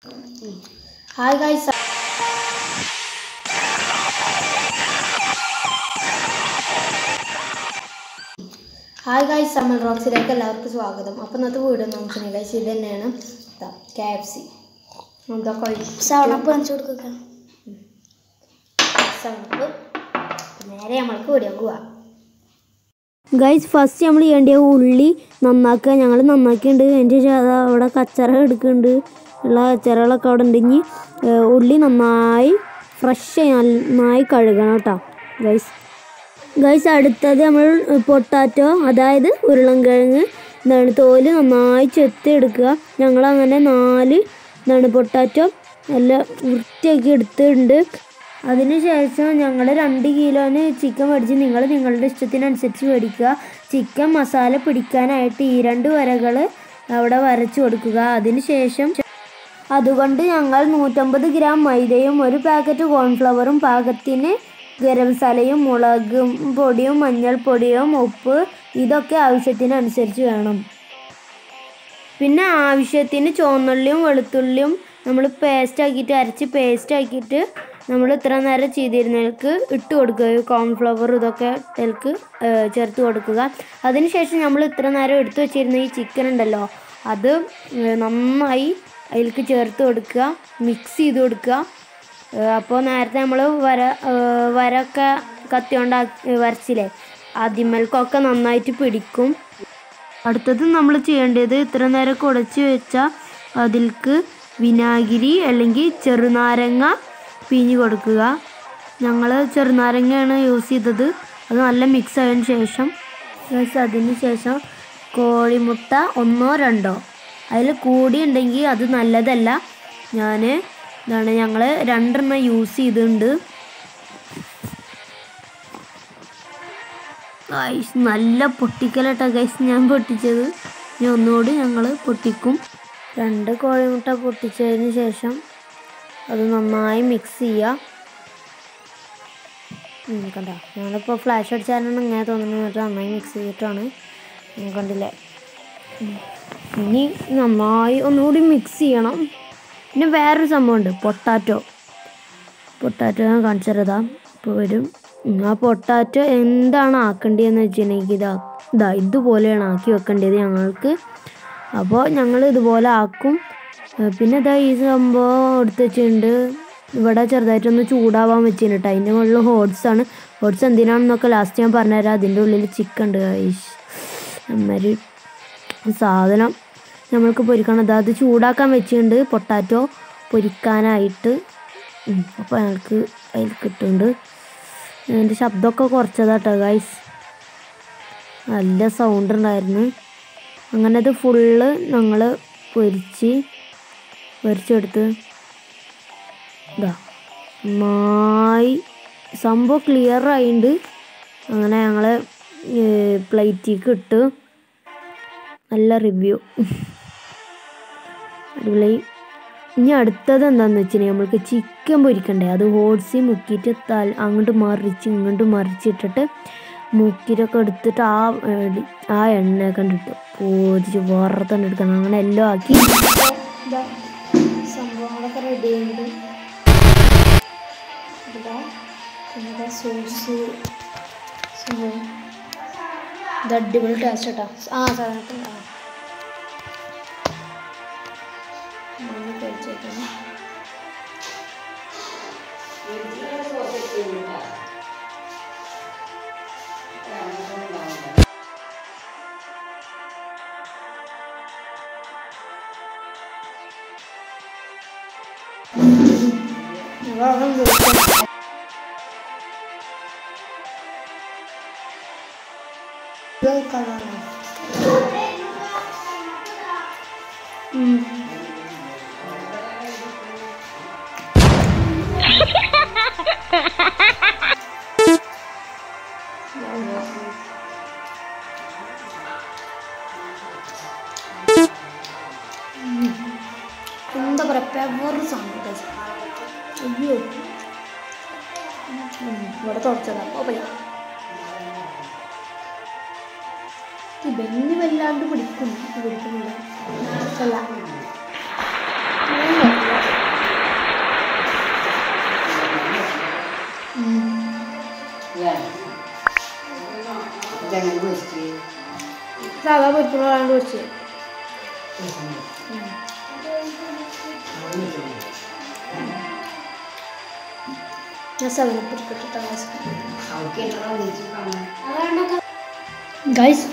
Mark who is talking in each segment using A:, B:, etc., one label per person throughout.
A: Hi guys hi guys summer റോക്സിലേക്ക് എല്ലാവർക്കും സ്വാഗതം അപ്പം ഇന്നത്തെ വീഡിയോ നോക്കുന്നത് ഗൈസ് ഇത് തന്നെയാണ് കെ എഫ് സി എന്തൊക്കെ
B: സവണപ്പ് കാണിച്ചു കൊടുക്കുക
A: സവണപ്പ് നേരെ നമ്മൾക്ക് വീഡിയോ പോവാം
B: ഗൈസ് ഫസ്റ്റ് നമ്മൾ ചെയ്യേണ്ട ഉള്ളി നന്നാക്കുക ഞങ്ങൾ നന്നാക്കിയിട്ടുണ്ട് അതിൻ്റെ ശേഷം അത് അവിടെ കച്ചറ എടുക്കുന്നുണ്ട് ഉള്ള കച്ചറകളൊക്കെ അവിടെ ഉണ്ട് ഇനി ഏഹ്, ഉള്ളി നന്നായി ഫ്രഷ് നന്നായി കഴുകണം കേട്ടോ ഗൈസ് ഗൈസ് അടുത്തത് നമ്മൾ പൊട്ടാറ്റോ അതായത് ഉരുളൻകിഴങ്ങ് എന്താണ് തോല് നന്നായി ചെത്തിയെടുക്കുക ഞങ്ങളങ്ങനെ നാല് എന്താണ് പൊട്ടാറ്റോ നല്ല വൃത്തിയാക്കി എടുത്തിട്ടുണ്ട് അതിനുശേഷം ഞങ്ങൾ രണ്ട് കിലോന് ചിക്കൻ മേടിച്ച് നിങ്ങൾ നിങ്ങളുടെ ഇഷ്ടത്തിനനുസരിച്ച് മേടിക്കുക ചിക്കൻ മസാല പിടിക്കാനായിട്ട് ഈ രണ്ട് വരകൾ അവിടെ വരച്ചു കൊടുക്കുക അതിനുശേഷം അതുകൊണ്ട് ഞങ്ങൾ നൂറ്റമ്പത് ഗ്രാം മൈദയും ഒരു പാക്കറ്റ് കോൺഫ്ലവറും പാകത്തിന് ഗരം മസാലയും മുളകും പൊടിയും മഞ്ഞൾപ്പൊടിയും ഉപ്പ് ഇതൊക്കെ ആവശ്യത്തിനനുസരിച്ച് വേണം പിന്നെ ആവശ്യത്തിന് ചുവന്നുള്ളിയും വെളുത്തുള്ളിയും നമ്മൾ പേസ്റ്റ് ആക്കിയിട്ട് അരച്ച് പേസ്റ്റ് ആക്കിയിട്ട് നമ്മൾ ഇത്ര നേരം ചെയ്തിരുന്നതിലേക്ക് ഇട്ട് കൊടുക്കുക കോൺഫ്ലവർ ഇതൊക്കെ ഇതിലേക്ക് ചേർത്ത് കൊടുക്കുക അതിനുശേഷം നമ്മൾ ഇത്ര നേരം എടുത്തു വെച്ചിരുന്ന ഈ ചിക്കൻ ഉണ്ടല്ലോ അത് ഏഹ്, നന്നായി അതിലേക്ക് ചേർത്ത് കൊടുക്കുക മിക്സ് ചെയ്ത് കൊടുക്കുക അപ്പോൾ നേരത്തെ നമ്മൾ വര ഏഹ്, വരൊക്കെ കത്തി കൊണ്ട് വരച്ചില്ലേ അതിമൽക്കൊക്കെ നന്നായിട്ട് പിടിക്കും അടുത്തത് നമ്മൾ ചെയ്യേണ്ടത് ഇത്ര നേരം കുടച്ച് വെച്ച അതിൽക്ക് വിനാഗിരി അല്ലെങ്കിൽ ചെറുനാരങ്ങ പിഴിഞ്ഞ് കൊടുക്കുക ഞങ്ങൾ ചെറുനാരങ്ങയാണ് യൂസ് ചെയ്തത് അത് നല്ല മിക്സ് ആയതിനു ശേഷം guys, അതിന് ശേഷം കോഴിമുട്ട ഒന്നോ രണ്ടോ അതിൽ കൂടി ഉണ്ടെങ്കിൽ അത് നല്ലതല്ല ഞാൻ എന്താണ് ഞങ്ങൾ രണ്ടെണ്ണം യൂസ് ചെയ്തിട്ടുണ്ട് ഗൈസ് നല്ല പൊട്ടിക്കലട്ടോ ഗൈസ് ഞാൻ പൊട്ടിച്ചത് ഇനി ഒന്നുകൂടി ഞങ്ങൾ പൊട്ടിക്കും രണ്ട് കോഴിമുട്ട പൊട്ടിച്ചതിന് ശേഷം അത് നന്നായി മിക്സ് ചെയ്യുക ഉം, കണ്ടോ ഞങ്ങളിപ്പോൾ ഫ്ലാഷ് അടിച്ചാലാണ് ഇങ്ങനെ തോന്നുന്നത് നന്നായി മിക്സ് ചെയ്തിട്ടാണ് ഉം, കണ്ടില്ലേ ഉം. ഇനി നന്നായി ഒന്നുകൂടി മിക്സ് ചെയ്യണം പിന്നെ വേറൊരു സംഭവമുണ്ട് പൊട്ടാറ്റോ പൊട്ടാറ്റോ ഞാൻ കാണിച്ചതാ ഇപ്പോൾ വരും ഉം, ആ പൊട്ടാറ്റോ എന്താണ് ആക്കേണ്ടതെന്ന് വെച്ചിട്ടുണ്ടെങ്കിൽ ഇതാ ഇതാ ഇതുപോലെയാണ് ആക്കി വെക്കേണ്ടത് ഞങ്ങൾക്ക് അപ്പോൾ ഞങ്ങൾ ഇതുപോലെ ആക്കും ഏ, പിന്നെ ഇതാ ഈ സംഭവം എടുത്ത് വെച്ചിട്ടുണ്ട് ഇവിടെ ചെറുതായിട്ടൊന്ന് ചൂടാവാൻ വെച്ചിട്ടുണ്ട് കേട്ടോ അതിൻ്റെ മുകളിൽ ഹോട്ട്സ് ആണ് ഹോട്ട്സ് എന്തിനാണെന്നൊക്കെ ലാസ്റ്റ് ഞാൻ പറഞ്ഞുതരാം അതിൻ്റെ ഉള്ളിൽ ചിക്കൻ ഉണ്ട് ഗൈസ് അമ്മര് സാധനം നമ്മൾക്ക് പൊരിക്കണം ദാ അത് ചൂടാക്കാൻ വെച്ചിട്ടുണ്ട് പൊട്ടാറ്റോ പൊരിക്കാനായിട്ട് അപ്പോൾ ഞങ്ങൾക്ക് അതിൽ കിട്ടുന്നുണ്ട് അതിൻ്റെ ശബ്ദമൊക്കെ കുറച്ചതാട്ടോ ഗൈസ് നല്ല സൗണ്ട് ഉണ്ടായിരുന്നു അങ്ങനെ അത് ഫുള്ള് ഞങ്ങൾ പൊരിച്ച് പൊരിച്ചെടുത്ത് ഇതാ നന്നായി സംഭവം ക്ലിയർ ആയിട്ടുണ്ട് അങ്ങനെ ഞങ്ങൾ പ്ലേറ്റിലേക്ക് ഇട്ട് നല്ല റിവ്യൂ അടിപൊളി ഇനി അടുത്തത് എന്താന്ന് വെച്ചിട്ടുണ്ടെങ്കിൽ നമ്മൾക്ക് ചിക്കൻ പൊരിക്കണ്ടേ അത് ഓടിച്ച് മുക്കിയിട്ട് തൽ അങ്ങോട്ട് മറിച്ച് ഇങ്ങോട്ട് മറിച്ചിട്ടിട്ട് മുക്കിയിട്ടൊക്കെ എടുത്തിട്ട് ആ ഏടി- ആ എണ്ണയൊക്കെ കണ്ടിട്ട് പൊരിച്ച് വറുത്തണ്ട് എടുക്കണം അങ്ങനെ എല്ലാം ആക്കി
A: ഇതാ സംഭവങ്ങളൊക്കെ റെഡി ചെയ്യുന്നുണ്ട് ഇതാ പിന്നെ സോസ് സംഭവം ഇത് അടിപൊളി ടേസ്റ്റ് കേട്ടോ ആ സാധനത്തിന് ആ ഒന്ന് കഴിച്ചേക്കണം വേഗം കഴിക്കാം. ഇത് കളറാണ്. ഉം. എന്താ പറയുക വേറൊരു സാധനം guys. അയ്യോ ഉം, ഇവിടെ തുടച്ചതാ അപ്പോൾ പറയാം ഈ ബെന്നി വല്ലാണ്ട് പിടിക്കും പിടിക്കുന്നില്ല അല്ല ഞാൻ നോക്കില്ല. മണിക്കൂറാണ്ട് വെച്ച് ഞാൻ സെവനപ്പ് എടുക്കട്ടെ ഗൈസ്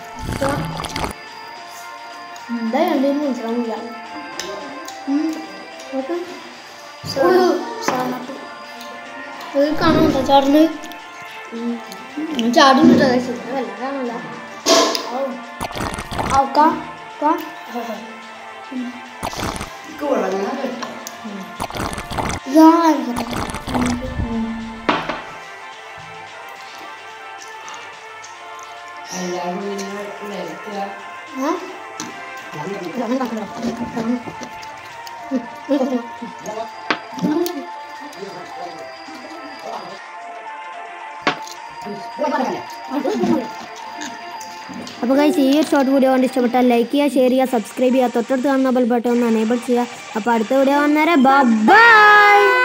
A: എന്താ രണ്ടു മനസ്സിലാവില്ല ഇത് കാണുന്നുണ്ടോ ചാടിന് ചാടുന്നുണ്ടോ ഗൈസ് ഇവിടെ വല്ലാതാണല്ല ആക്കാം ഇതാ
B: അപ്പോൾ ഗൈസ് ഈ ഒരു ഷോർട്ട് വീഡിയോ കണ്ട് ഇഷ്ടപ്പെട്ടാൽ ലൈക്ക് ചെയ്യുക ഷെയർ ചെയ്യുക സബ്സ്ക്രൈബ് ചെയ്യുക തൊട്ടടുത്ത് കാണുന്ന ബെൽ ബട്ടൺ ഒന്ന് എനേബിൾ ചെയ്യുക അപ്പോൾ അടുത്ത വീഡിയോ വന്നേരെ ബൈ